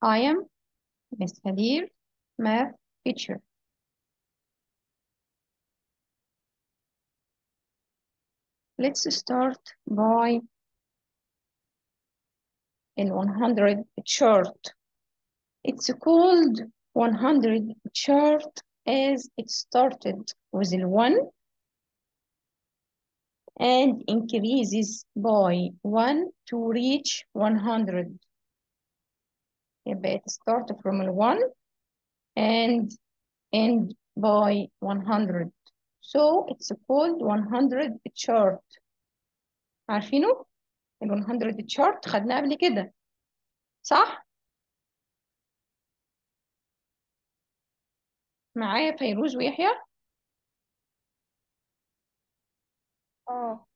I am Miss Hadir, math teacher. Let's start by ال 100 chart. It's called 100 chart as it started with the 1 and increases by 1 to reach 100. يبقى it start from ال 1 and end by 100. So it's called 100 chart. عارفينه؟ ال 100 chart خدناه قبل كده صح؟ معايا فيروز ويحيى؟ اه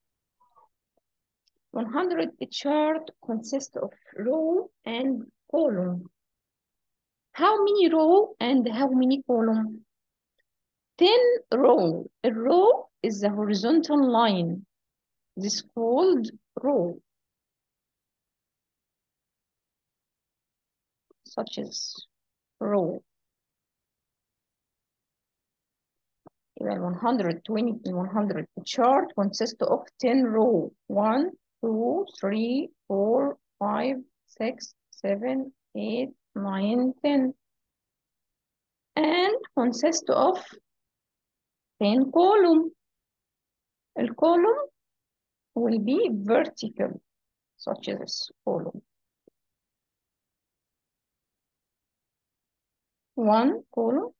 100 chart consists of row and column. How many row and how many column? 10 row. A row is the horizontal line. This called row. Such as row. يبقى ال 120 ال 100 chart consists of 10 row 1 2 3 4 5 6 7 8 9 10 and consists of 10 column ال column will be vertical such as this column 1 column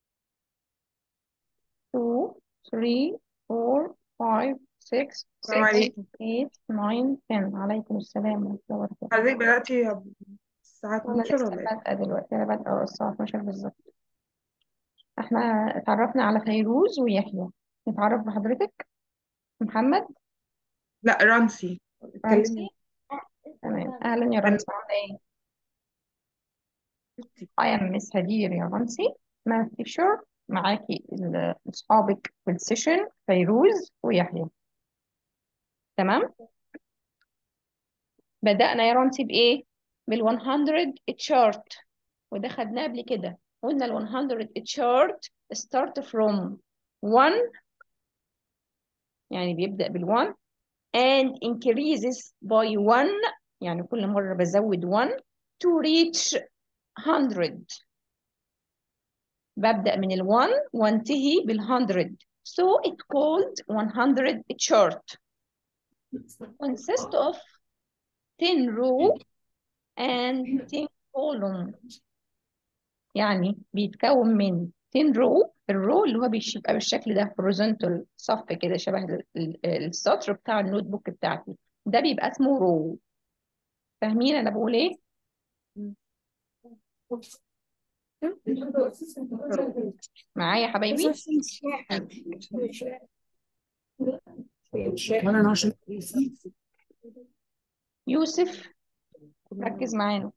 two, three, four, five, six, السلام seven, عليكم eight, nine, ten. عليكم السلام ورحمة الله وبركاته. حضرتك بدأتي الساعة أنا 12 لسه ولا ايه؟ بادئة دلوقتي أنا بادئة الساعة 12 بالظبط. احنا اتعرفنا على فيروز ويحيى. نتعرف بحضرتك محمد لا رانسي اتكلمي رمزي تمام أهلا يا أنا رمزي عاملة إيه؟ I am Miss هدير يا رمزي math teacher معاكي ال- أصحابك في السيشن فيروز ويحيى تمام؟ بدأنا يا رمزي بإيه؟ بال 100 chart وده خدناه قبل كده قلنا ال 100 chart start from 1 يعني بيبدأ بال 1 and increases by 1 يعني كل مرة بزود 1 to reach 100 ببدأ من ال 1 وانتهي بال 100 so it called 100 chart consists of 10 row and 10 column يعني بيتكون من 10 رو الرو اللي هو بيش- بيبقى بالشكل ده horizontal صف كده شبه ال- ال- السطر بتاع النوت بوك بتاعتي ده بيبقى اسمه رو فاهمين انا بقول ايه معايا يا حبايبي يوسف ركز معانا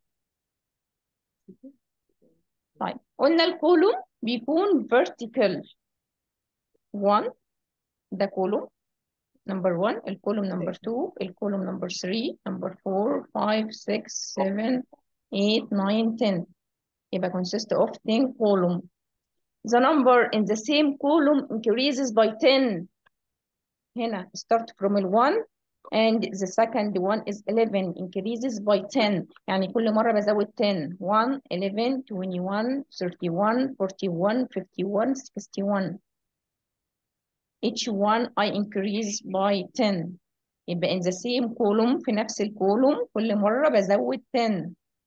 طيب قلنا الكولوم بيكون vertical 1 ده كولوم نمبر 1 الكولوم نمبر 2 الكولوم نمبر 3 نمبر 4 5 6 7 8 9 10 يبقى consist of 10 column the number in the same column increases by 10 هنا start from ال 1 and the second one is 11 increases by 10 يعني كل مرة بزود 10 1 11 21 31 41 51 61 each one I increase by 10 يبقى in the same column في نفس الكولوم كل مرة بزود 10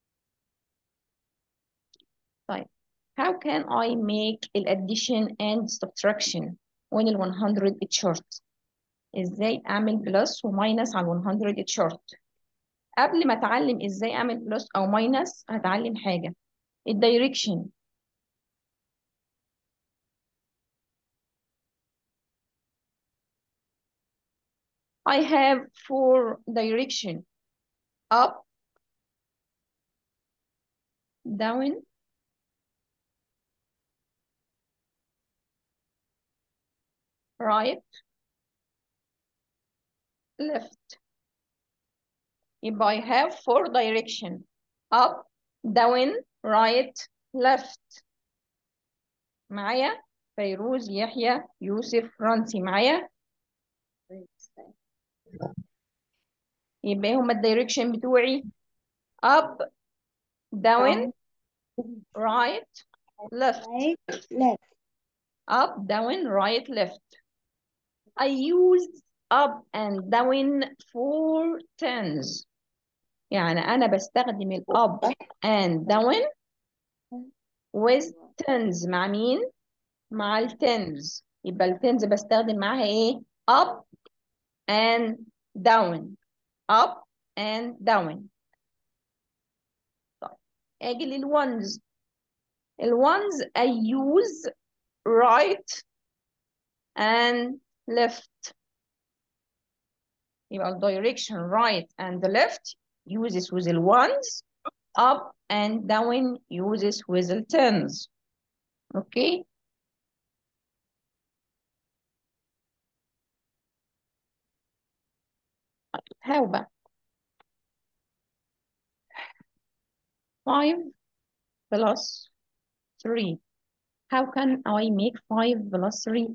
طيب how can I make ال addition and subtraction when ال 100 chart ازاي اعمل بلس وماينس على ال 100 chart قبل ما اتعلم ازاي اعمل بلس او ماينس هتعلم حاجة الدايركشن I have four direction up down right left يبقى I have four direction up down right left معايا فيروز يحيى يوسف فرانسي معايا يبقى هما الدايركشن بتوعي up down right left لا up down right left I use up and down four tens يعني أنا بستخدم ال up and down with tens مع مين؟ مع ال tens يبقى ال tens بستخدم معاها إيه؟ up and down up and down طيب أجي للones الones I use right and left يبقى ال direction right and left uses with the ones up and down uses with the tens okay how about 5 plus 3 how can I make 5 plus 3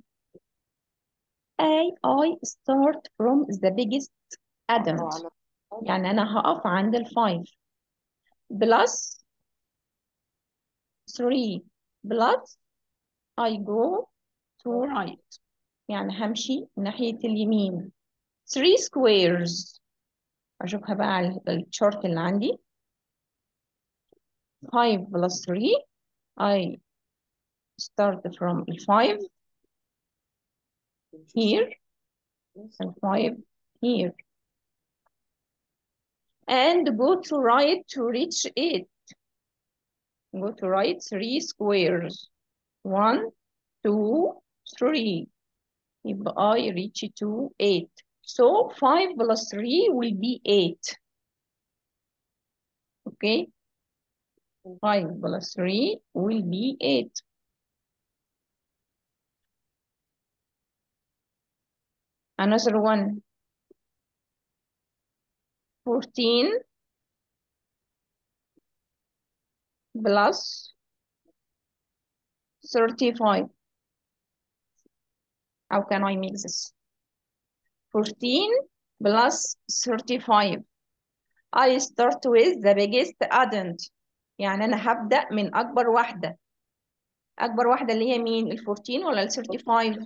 I I start from the biggest adult يعني أنا هقف عند ال 5 plus 3 plus I go to right يعني همشي ناحية اليمين 3 squares أشوفها بقى على الشارت اللي عندي 5 plus 3 I start from 5 here and 5 here and go to right to reach it go to right 3 squares 1 2 3 يبقى I reach to 8 so 5 plus 3 will be 8 okay 5 plus 3 will be 8 another one 14 plus 35 how can I make this 14 plus 35 I start with the biggest addend يعني أنا هبدأ من أكبر واحدة أكبر واحدة اللي هي مين ال 14 ولا ال 35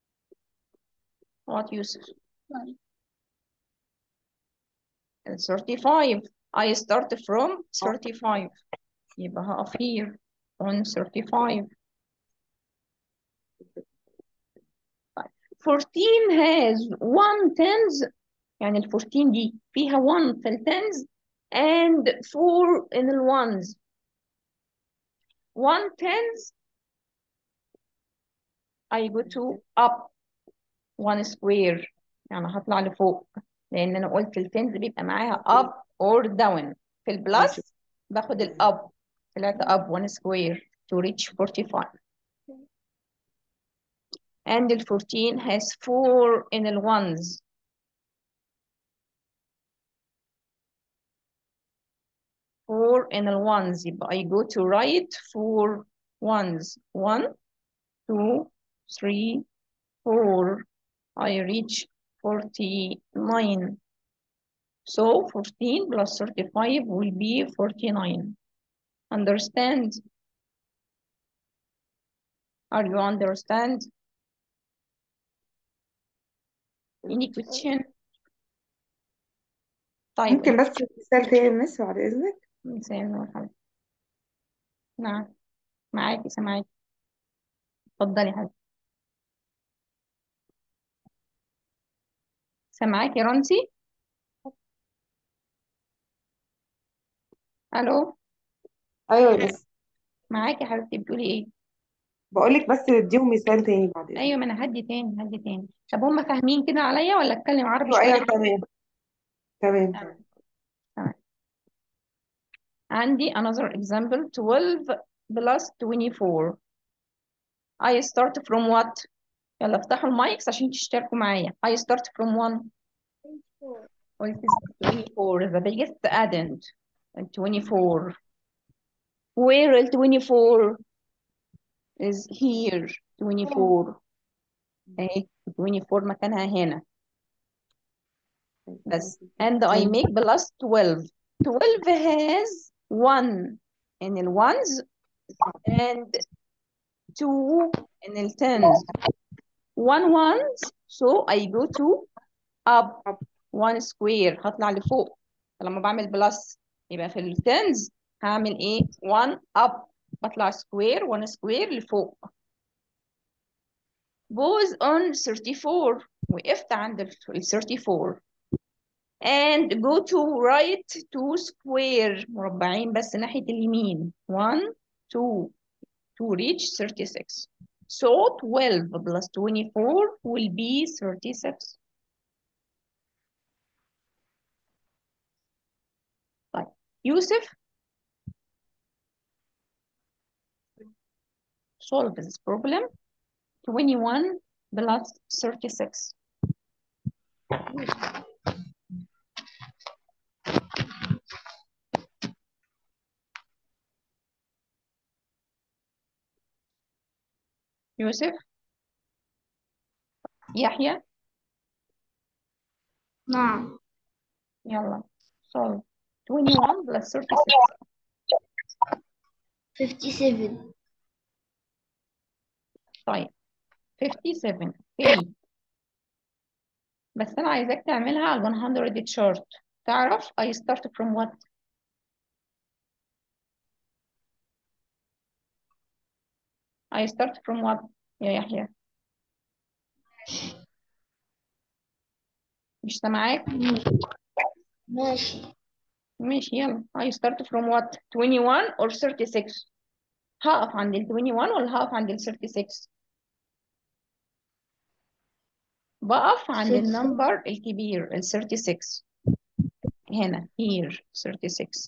what يوسف ال 35 I start from 35 يبقى هقف here on 35 14 has one tens يعني ال 14 دي فيها 1 في ال tens and 4 in ال ones 1 tens I go to up 1 square يعني هطلع لفوق لأن أنا قلت ال tens بيبقى معاها up or down في البلس باخد ال up طلعت up 1 square to reach 45 and ال 14 has 4 in ال ones four in ال ones يبقى I go to right four ones one two three four I reach 49 so 14 plus 35 will be 49 understand are you understand any question طيب ممكن بس مثال تاني مس بعد إذنك مثال مرحبا نعم معاكي سامعاكي اتفضلي يا حبيبتي سامعاكي يا رانسي الو أيوة يا مس معاكي يا حبيبتي بتقولي ايه بقول لك بس اديهم مثال تاني بعد إذنك ايوه ما انا هدي تاني هدي تاني طب هم فاهمين كده عليا ولا اتكلم عربي أيوة شويه أيوة تمام تمام تمام تمام تمام عندي another example 12 plus 24 I start from what يلا افتحوا المايكس عشان تشتركوا معايا I start from 1 قلت 24 the biggest addend 24 where ال 24 is here 24 اهي 24 مكانها هنا بس and I make plus 12 12 has 1 in ال ones and 2 in ال tens 1 ones so I go to up Up. 1 square هطلع لفوق فلما بعمل بلس يبقى في ال tens هعمل ايه 1 up بطلع square 1 square لفوق goes on 34 وقفت عند ال 34 and go to right to square مربعين بس ناحية اليمين 1 2 to reach 36 so 12 plus 24 will be 36 طيب يوسف solve this problem 21 plus 36 يوسف يحيى نعم يلا solve 21 plus 36 57 طيب 57 اوكي بس انا عايزاك تعملها على 100 chart تعرف I start from what I start from what يا يحيى مش سامعاك ماشي ماشي يلا I start from what 21 or 36 هقف عند ال 21 ولا هقف عند ال 36 بقف عند Six. النمبر الكبير ال 36 هنا here 36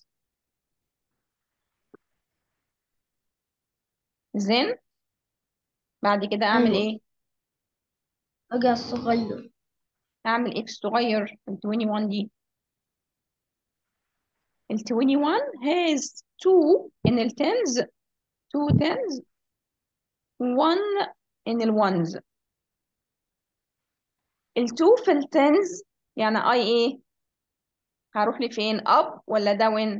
زين بعد كده اعمل أيوة. ايه أجي الصغير اعمل اكس صغير ال 21 دي ال 21 has 2 in ال tens 2 tens 1 in ال ones ال 2 في ال tens يعني I ايه هروح لي فين up ولا down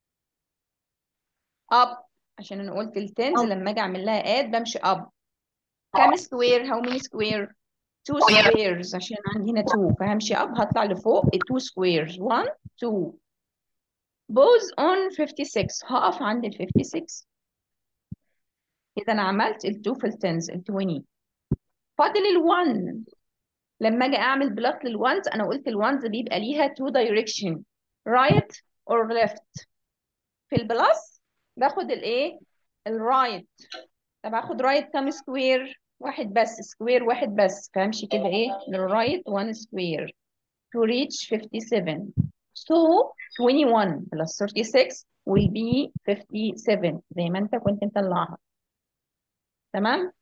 up عشان انا قلت ال tens Up. لما اجي اعمل لها add بمشي up كام square how many square 2 squares عشان عندي هنا 2 فهمشي up هطلع لفوق 2 squares 1 2 both on 56 هقف عند ال 56 كده انا عملت ال 2 في ال 10 ال 20 فاضل ال 1 لما اجي اعمل بلوك للوانز انا قلت الوانز بيبقى ليها 2 direction right or left في البلس باخد الايه الرايت طب هاخد رايت كام سكوير واحد بس سكوير واحد بس فامشي كده ايه للرايت 1 سكوير to reach 57 so 21 plus 36 will be 57 زي ما انت كنت مطلعها تمام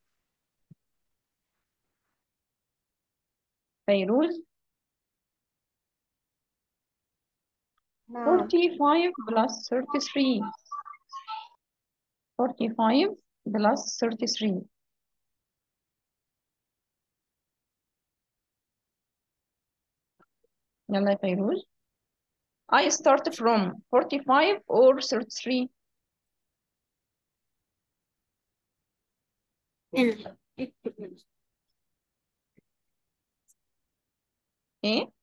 فيروز نعم 45 plus 33 45 plus 33 يلا يا فيروز I start from 45 or 33 هنا ايه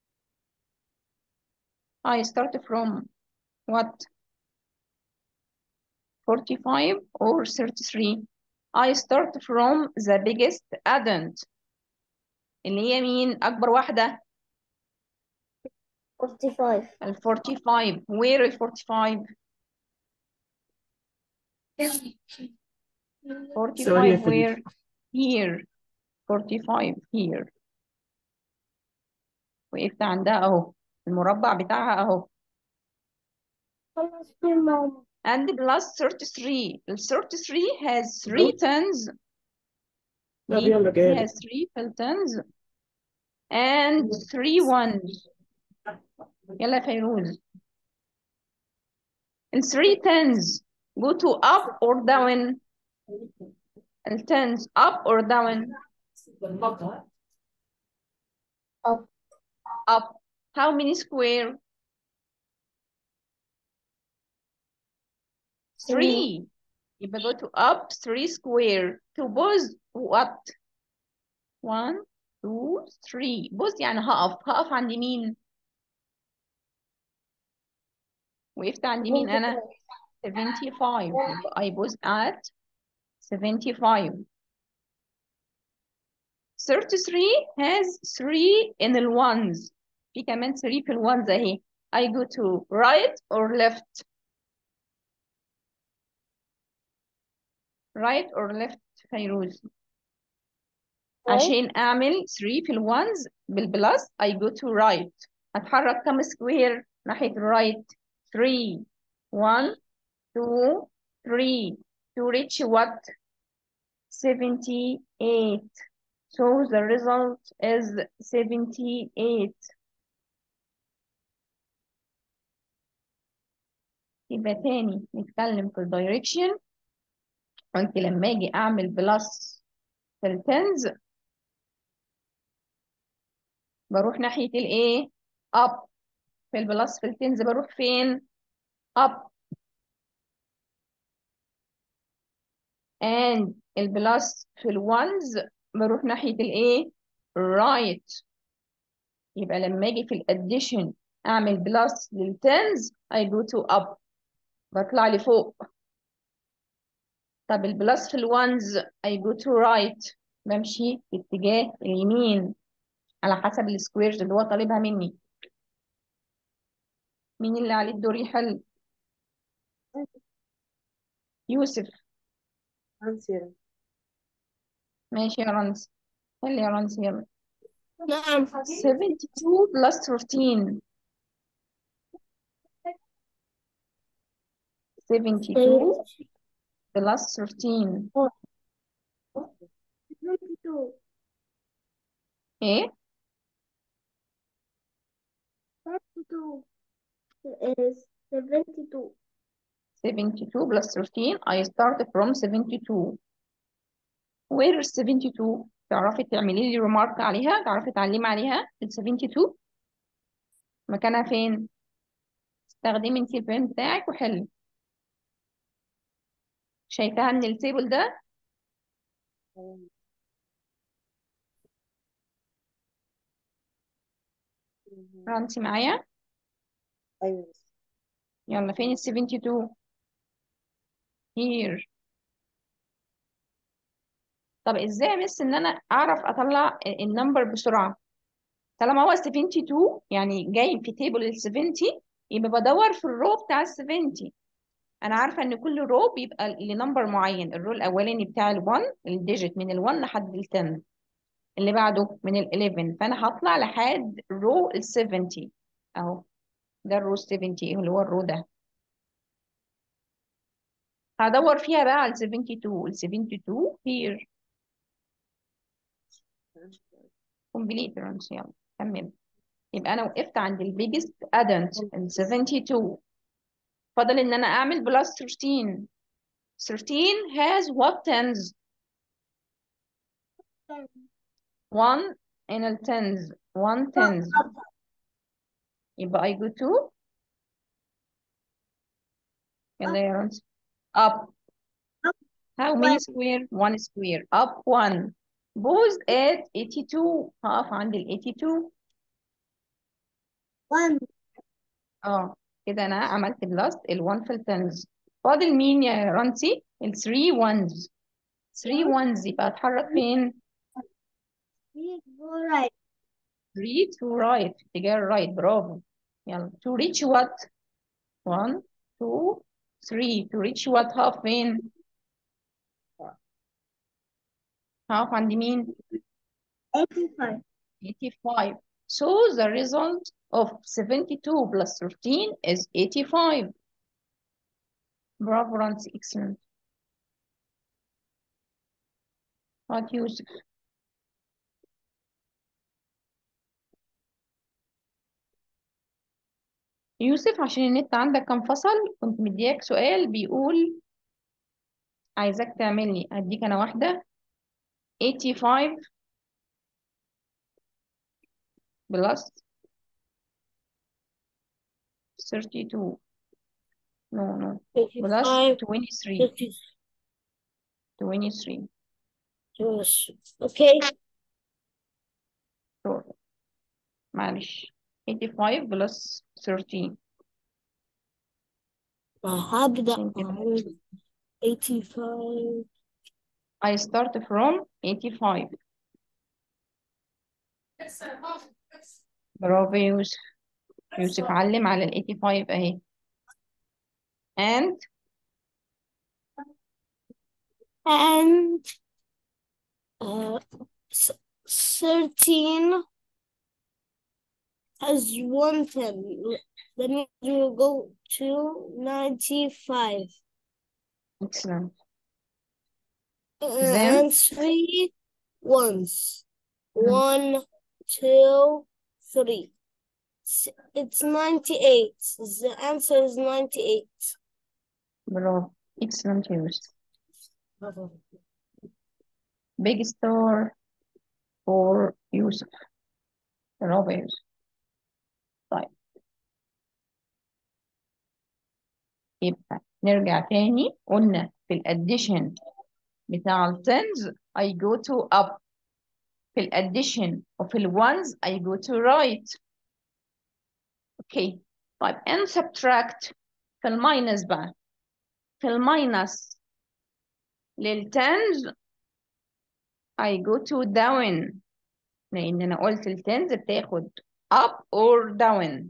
I start from what 45 or 33 I start from the biggest addend اللي هي مين أكبر واحدة 45 ال 45 where ال 45 ثواني يا 45 فريد. where here 45 here وقفت عندها اهو المربع بتاعها اهو خلاص فين ماما and plus 33 ال 33 has 3 tens طب دي يلا جاي has 3 filtons and 3 ones يلا يا فيروز ال 3 tens go to up or down التنز up or down up up how many square three يبقى go to up three square to pose what one two three بص يعني هقف هقف عند مين وقفت عند مين انا 75 يبقى I pose at 75 33 has 3 in ال ones في كمان 3 في ال ones اهي I go to right or left right or left فيروز عشان اعمل 3 في ال ones بالبلس I go to right هتحرك كم سكوير ناحية الرايت 3 1 2 3 to reach what 78 so the result is 78 يبقى تاني نتكلم في الدايركشن قلت لما اجي اعمل بلس في التنز بروح ناحية الايه up في البلس في التنز بروح فين up and البلس في الوانز بروح ناحية الايه right يبقى لما اجي في الاديشن اعمل بلس للتنز I go to up بطلع لفوق طب البلس في الوانز I go to right بمشي في اتجاه اليمين على حسب السكويرز اللي هو طالبها مني مين اللي عليه الدور يحل يوسف أنسي ماشي يا رمز حل يا رمز يلا نعم 72 plus 13 72 plus 13 72 ايه 72 is 72 72 plus 13 I start from 72 where is 72 تعرفي تعملي لي remark عليها تعرفي تعلمي عليها ال 72 مكانها فين استخدمي انت البين بتاعك وحلي شايفاها من التيبل ده رانتي معايا أيوة يلا فين ال 72 here طب ازاي يا مس ان انا اعرف اطلع النمبر بسرعه طالما هو 72 يعني جاي في تيبل ال 70 يبقى بدور في الرو بتاع ال 70 انا عارفه ان كل رو بيبقى لنمبر معين الرو الاولاني بتاع ال 1 الديجيت من ال 1 لحد ال 10 اللي بعده من ال 11 فانا هطلع لحد رو ال 70 اهو ده الرو 70 اللي هو الرو ده هدور فيها بقى على ال 72 ال 72 here complete runs يلا كمل يبقى انا وقفت عند البيجست ادنت ال 72 فاضل ان انا اعمل بلس 13 13 has what tens 1 in ال tens 1 tens يبقى I go to يلا يا رمز up how many square 1 square up 1 both at 82 هقف عند ال 82 1 اه كده انا عملت بلس ال 1 في التنز فاضل مين يا رانسي ال 3 ones 3 ones يبقى اتحرك فين 3 right 3 to right في اتجاه الرايت برافو يلا to reach what 1 2 3 to reach what half فين half عند مين 85 85 so the result of 72 plus 13 is 85 برافو رانسي excellent what يوسف يوسف عشان النت عندك كان فصل كنت مدياك سؤال بيقول عايزاك تعمل لي هديك انا واحدة 85 بلس 32 no no بلس 85 23 50 23 Okay. sure. معلش 85 بلس 13 هبدأ عشان كده أعمل 85 I start from 85 برافو يا يوسف يوسف علم على ال 85 اهي and and uh, s- 13 has one ten. That means we will go to 95. excellent Uh, then and three ones. Mhm. One, two, three. S- It's 98. The answer is 98. برافو excellent يا يوسف big star for يوسف برافو يا يوسف طيب يبقى نرجع تاني قلنا في الاديشن بتاع التنز I go to up في الاديشن وفي الوانز I go to right اوكي طيب and subtract في الماينس بقى في الماينس للتنز I go to down لان انا قلت التنز بتاخد up or down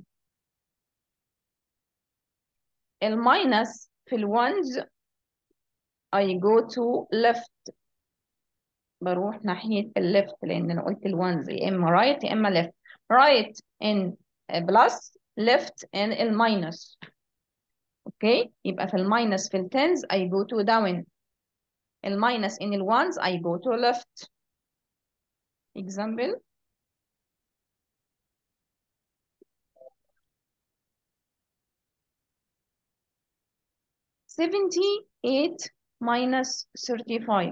الماينس في الوانز I go to left بروح ناحية الليفت لأن أنا قلت الوانز يا إما right يا إما left right in plus left in الماينس أوكي يبقى في الماينس في التنز I go to down الماينس in الوانز I go to left example seventy-eight minus thirty-five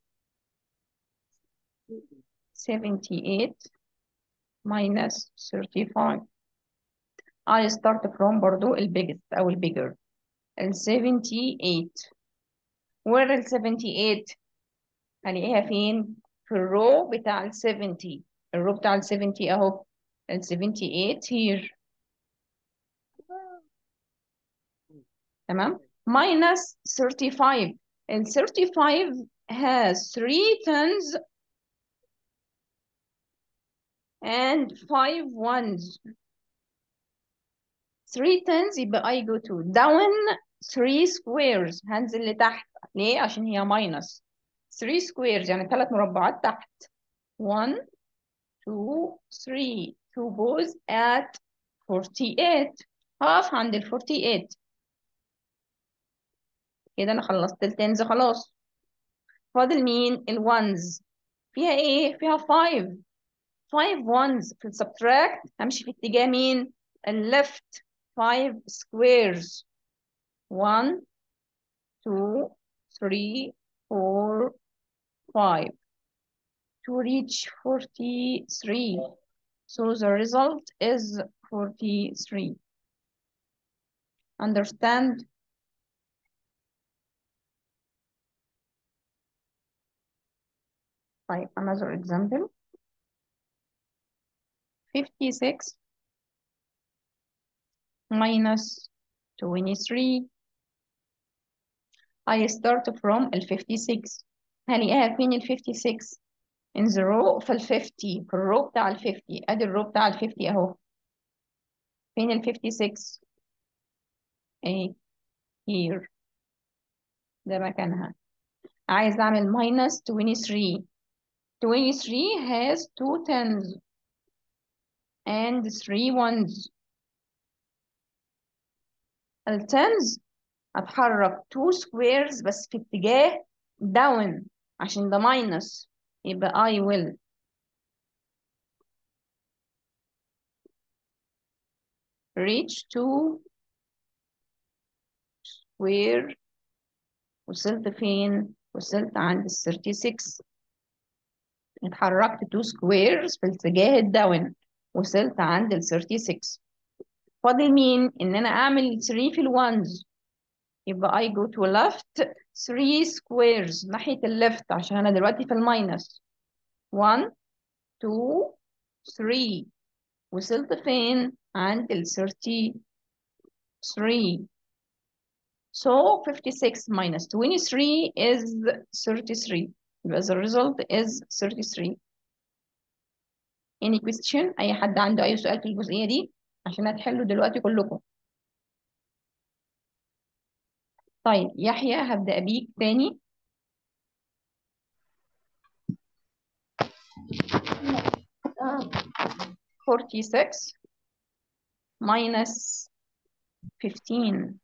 seventy-eight minus thirty-five I start from برضو ال biggest أو ال bigger ال 78 where ال 78 هلاقيها فين؟ في الرو بتاع ال 70 الرو بتاع ال 70 أهو ال 78 here تمام minus 35 ال 35 has 3 tens and 5 ones 3 tens يبقى I go to down 3 squares هنزل لتحت ليه؟ عشان هي minus 3 squares يعني ثلاث مربعات تحت 1 2 3 2 bows at 48 هقف عند ال 48 كده انا خلصت التنز خلاص فاضل مين الوانز فيها ايه فيها 5 5 ones في السبتراكت همشي في اتجاه مين الليفت 5 squares 1 2 3 4 5 to reach 43 so the result is 43 understand طيب another example 56 minus 23 I start from ال 56 هلاقيها فين ال 56 in the row في ال 50 في الرو بتاع ال 50 ادي الرو بتاع ال 50 اهو فين ال 56 اهي here ده مكانها عايز اعمل minus 23 23 has two tens and three ones التنز هتحرك two squares بس في اتجاه down عشان ده minus يبقى I will reach two square وصلت فين وصلت عند ال 36 اتحركت 2 سكويرز في اتجاه الداون وصلت عند ال 36 فاضل مين ان انا اعمل 3 في الوانز يبقى I go to left 3 squares ناحية الليفت عشان انا دلوقتي في الماينس 1 2 3 وصلت فين عند ال 33 So 56 minus 23 is 33. يبقى the result is 33. Any question? أي حد عنده أي سؤال في الجزئية دي؟ عشان هتحلوا دلوقتي كلكم. طيب يحيى هبدأ بيك تاني. Forty-six minus fifteen.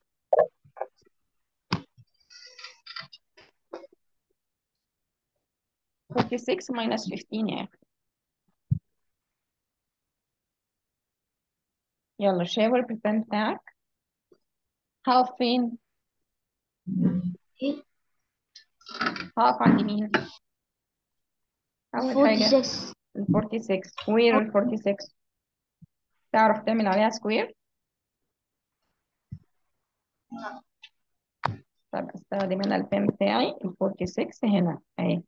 Forty-six minus fifteen يا أخي. يلا شاور بالبن بتاعك. هقف فين؟ هقف عند مين؟ أول حاجة 46 ال 46 وير ال 46 تعرف تعمل عليها سكوير؟ طب استخدم انا البن بتاعي ال 46 هنا اهي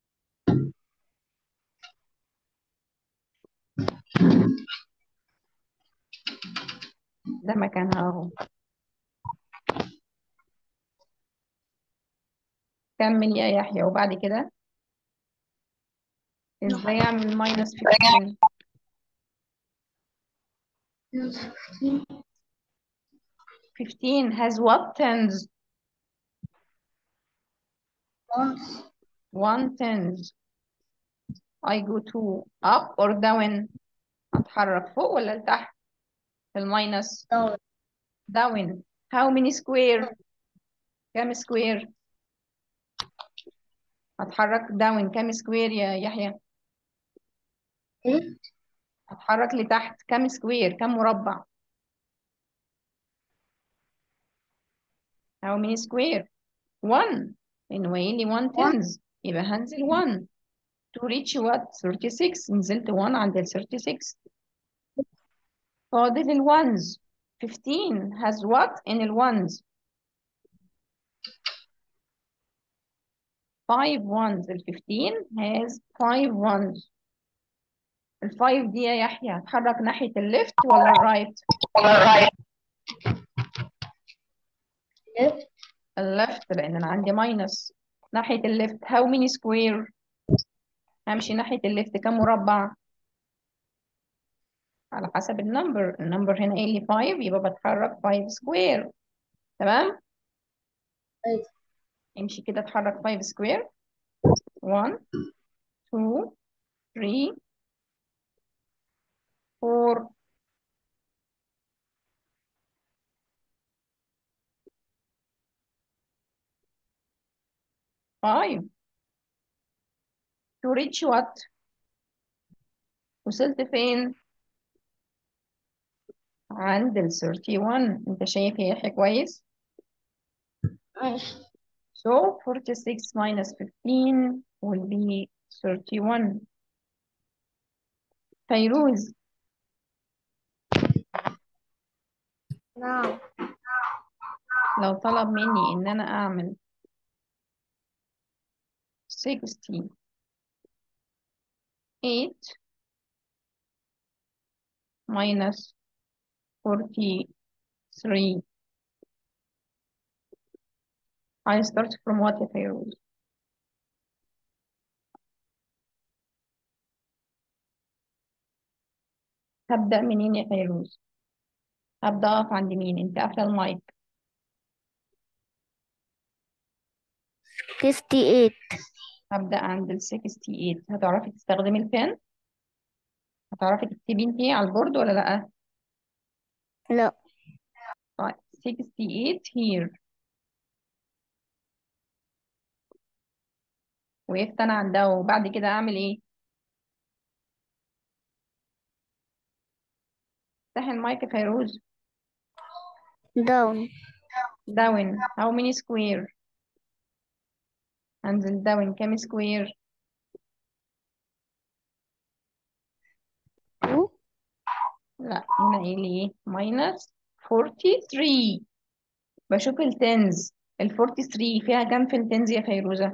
ده مكانها اهو كمل يا يحيى وبعد كده ازاي اعمل ماينس 15 15 has what tens one tens I go to up or down اتحرك فوق ولا لتحت في الماينس down down how many square كام سكوير هتحرك down كام سكوير يا يحيى هتحرك لتحت كام سكوير كام مربع how many square 1 لأنه قايل لي 1 tens يبقى هنزل 1 to reach what 36 نزلت 1 عند ال 36 فاضل ال ones 15 has what in ال ones 5 ones ال 15 has 5 ones ال 5 دي يا يحيى هتحرك ناحية الليفت ولا الرايت left الليفت لأن أنا عندي ماينس ناحية الليفت how many square همشي ناحية الليفت كم مربع على حسب النمبر النمبر هنا قايل لي 5 يبقى بتحرك 5 سكوير تمام أيوة. امشي كده اتحرك 5 سكوير 1 2 3 4 5 to reach what وصلت فين عند ال 31 انت شايف يا يحيى كويس ماشي So 46 minus 15 will be 31. فيروز نعم لو طلب مني إن أنا أعمل 68 minus 43 I start from what يا فيروز هبدأ منين يا فيروز هبدأ أقف عند مين أنت قافلة المايك 58 هبدأ عند ال 68 هتعرفي تستخدمي البن هتعرفي تكتبي انت على البورد ولا لأ لا طيب 68 here وقفت أنا عندها وبعد كده أعمل إيه افتحي المايك يا فيروز down down how many square هنزل داون كام سكوير two لا هنا ايه ليه minus 43 بشوف التنز ال 43 فيها كام في التنز يا فيروزة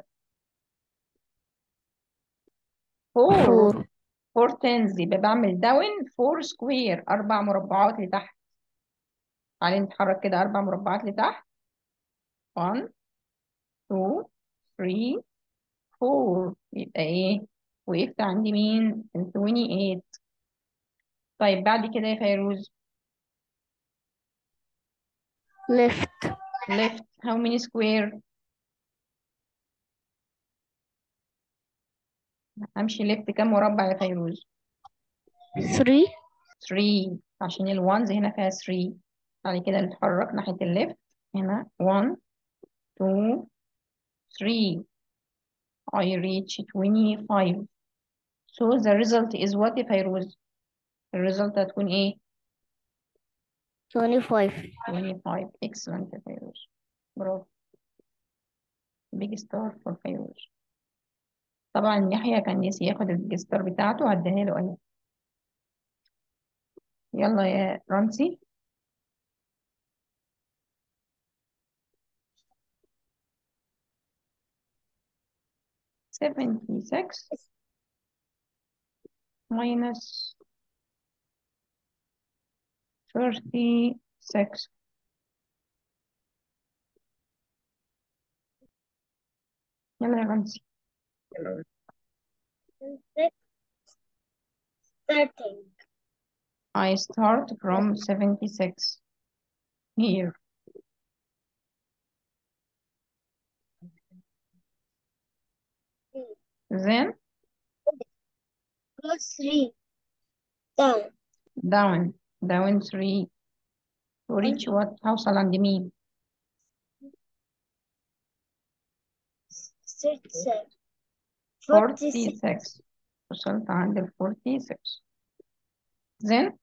4 four 4 تنز يبقى بعمل داون 4 سكوير أربع مربعات لتحت تعالي نتحرك كده أربع مربعات لتحت 1 2 3 4 يبقى ايه وقفت عندي مين ال 28 طيب بعد كده يا فيروز left left how many square امشي left كام مربع يا فيروز three 3 عشان الوانز هنا فيها 3 بعد كده نتحرك ناحية الليفت هنا 1 2 3 I reach 25 so the result is what يا فيروز الريزلت هتكون ايه twenty five 25 excellent يا فيروز برافو big star for فيروز طبعا يحيى كان نسي ياخد البيج ستار بتاعته هديها له اهي يلا يا رمسي seventy six minus thirty six يلا يا رمسي thirteen I start from seventy six here then plus three down down down three to reach what هوصل عند مين thirty seven forty six وصلت عند ال forty six then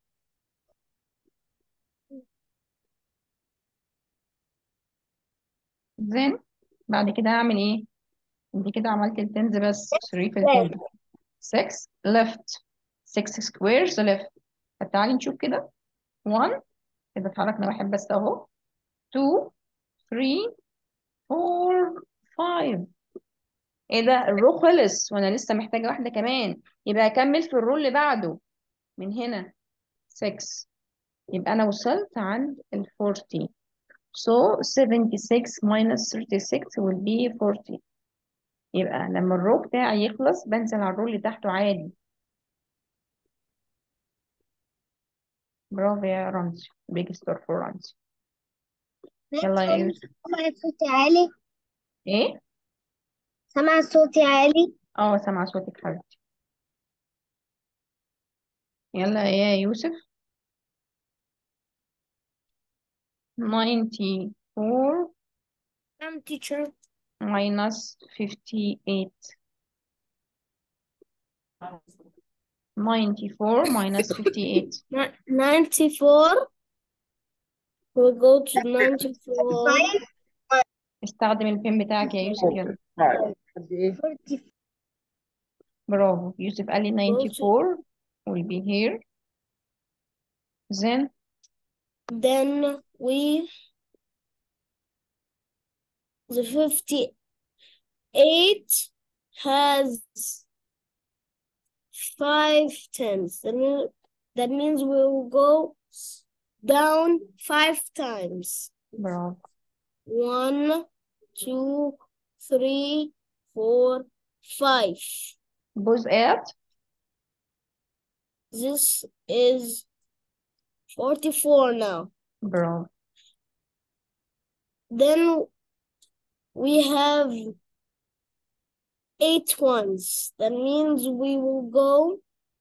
then بعد كده هعمل ايه انت كده عملت التنز بس 3 في التنز 6 left 6 squares left فتعالي نشوف كده 1 كده اتحركنا واحد بس اهو 2 3 4 5 ايه ده الرو خلص وانا لسه محتاجة واحدة كمان يبقى اكمل في الرو اللي بعده من هنا 6 يبقى انا وصلت عند ال 40 so 76 minus 36 will be 40 يبقى لما الرو بتاعي يخلص بنزل على الرو اللي تحته عادي برافو يا رمزي بيج ستار فور رمزي يلا يا يوسف سمع صوتي عالي ايه سمع صوتي عالي اه سامعة صوتك حبيبتي يلا يا يوسف 94 I'm teacher minus 58 94 minus 58 ninety four we'll go to ninety four استخدم البين بتاعك يا يوسف يلا قد ايه forty برافو يوسف قال لي 94 will be here then then we the fifty eight has five tens that mean that means we will go s- down five times برافو one two three four five بوز at this is 44 now برافو Then we have eight ones. That means we will go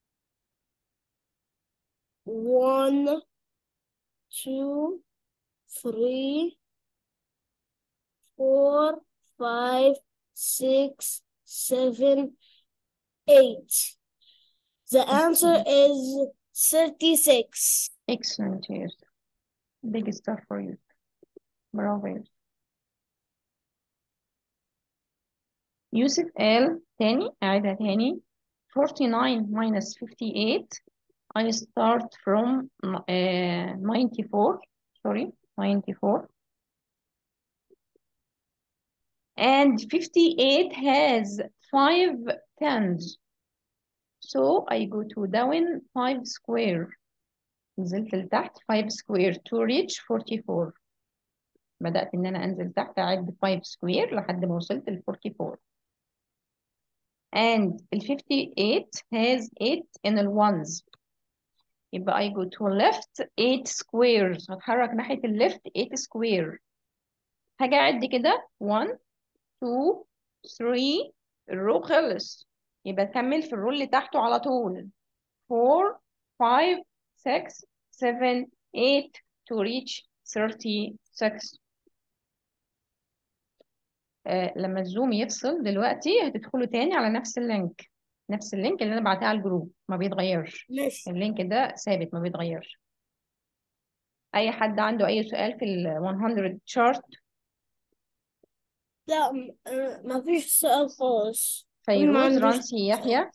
one, two, three, four, five, six, seven, eight. The answer is 36. excellent يوسف big star for you برافو يوسف يوسف قال تاني أعيدها تاني 49 minus 58 I start from uh, 94 sorry 94 and 58 has 5 tens so I go to down 5 square نزلت لتحت 5 square to reach 44 بدأت إن أنا أنزل تحت أعد 5 square لحد ما وصلت ل 44 and ال 58 has 8 in ال ones يبقى I go to left 8 squares هتحرك ناحية ال left 8 square هاجي أعد كده 1 2 3 الرو خلص يبقى كمل في الرو اللي تحته على طول 4 5 6 7 8 to reach 36 آه لما الزوم يفصل دلوقتي هتدخلوا تاني على نفس اللينك نفس اللينك اللي انا بعتها على الجروب ما بيتغيرش ماشي اللينك ده ثابت ما بيتغيرش اي حد عنده اي سؤال في ال 100 شارت لا م- آه، ما فيش سؤال خالص ما فيروز عنديش رانسي يحيى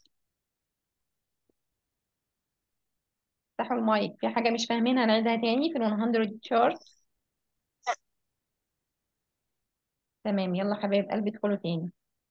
افتحوا المايك في حاجة مش فاهمينها هنعيدها تاني في ال 100 شارت تمام يلا حبايب قلبي ادخلوا تاني